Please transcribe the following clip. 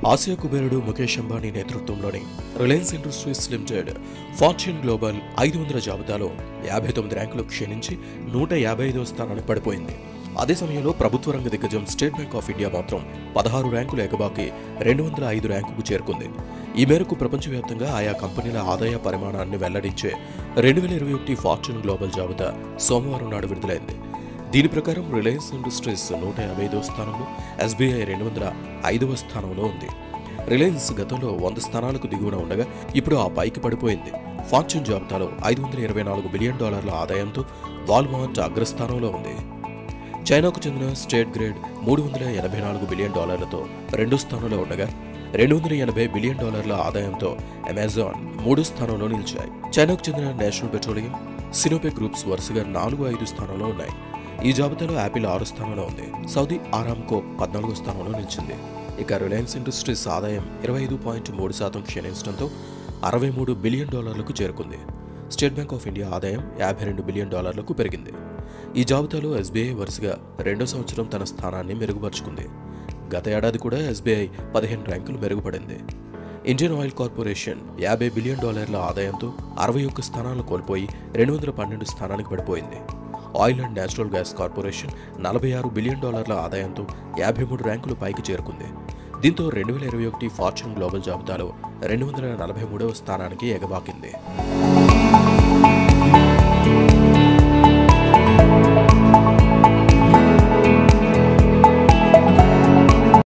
Asia కుబేరుడు ముఖేష్ అంబానీ నేతృత్వంలోని Reliance Industries Limited Fortune Global ఐదు వందల జాబితాలో యాభై తొమ్మిది ర్యాంకులు క్షీణించి నూట యాభై ఐదవ స్థానానికి పడిపోయింది అదే సమయంలో ప్రభుత్వ రంగ దిగ్గజం స్టేట్ బ్యాంక్ ఆఫ్ ఇండియా మాత్రం పదహారు ర్యాంకులు ఎగబాకి రెండు వందల ఐదు ర్యాంకుకు చేరుకుంది ఈ మేరకు ప్రపంచవ్యాప్తంగా ఆయా కంపెనీల ఆదాయ పరిమాణాన్ని వెల్లడించే రెండు వేల ఇరవై ఒకటి ఫార్చ్యూన్ గ్లోబల్ జాబితా సోమవారం నాడు విడుదలైంది దీని ప్రకారం రిలయన్స్ ఇండస్ట్రీస్ నూట యాభై ఐదవ స్థానంలో ఎస్బీఐ రెండు వందల ఐదవ స్థానంలో ఉంది రిలయన్స్ గతంలో వంద స్థానాలకు దిగువన ఉండగా ఇప్పుడు ఆ పైకి పడిపోయింది ఫార్చ్యూన్ జాబితాలో ఐదు వందల ఇరవై నాలుగు బిలియన్ డాలర్ల ఆదాయంతో వాల్మార్ట్ అగ్రస్థానంలో ఉంది చైనాకు చెందిన స్టేట్ గ్రేడ్ మూడు వందల ఎనభై నాలుగు బిలియన్ డాలర్లతో రెండో స్థానంలో ఉండగా రెండు వందల ఎనభై బిలియన్ డాలర్ల ఆదాయంతో అమెజాన్ మూడో స్థానంలో నిలిచాయి చైనాకు చెందిన నేషనల్ పెట్రోలియం సినోపెక్ గ్రూప్స్ వరుసగా నాలుగు ఐదు స్థానంలో ఉన్నాయి ఈ జాబితాలో యాపిల్ ఆరు స్థానంలో ఉంది సౌదీ ఆరామ్కో పద్నాలుగో స్థానంలో నిలిచింది ఇక రిలయన్స్ ఇండస్ట్రీస్ ఆదాయం ఇరవై ఐదు పాయింట్ మూడు శాతం క్షీణించడంతో అరవై మూడు బిలియన్ డాలర్లకు చేరుకుంది స్టేట్ బ్యాంక్ ఆఫ్ ఇండియా ఆదాయం యాభై రెండు బిలియన్ డాలర్లకు పెరిగింది ఈ జాబితాలో ఎస్బీఐ వరుసగా రెండో సంవత్సరం తన స్థానాన్ని మెరుగుపరుచుకుంది గత ఏడాది కూడా ఎస్బీఐ పదిహేను ర్యాంకులు మెరుగుపడింది ఇండియన్ ఆయిల్ కార్పొరేషన్ యాభై బిలియన్ డాలర్ల ఆదాయంతో అరవై ఒక్క స్థానాలు కోల్పోయి రెండు వందల పన్నెండు స్థానానికి పడిపోయింది Oil and Natural Gas Corporation నలభై ఆరు బిలియన్ డాలర్ల ఆదాయంతో యాభై మూడు ర్యాంకులు పైకి చేరుకుంది దీంతో రెండు వేల ఇరవై ఒకటి ఫార్చ్యూన్ గ్లోబల్ జాబితాలో రెండు వందల నలభై మూడవ స్థానానికి ఎగబాకింది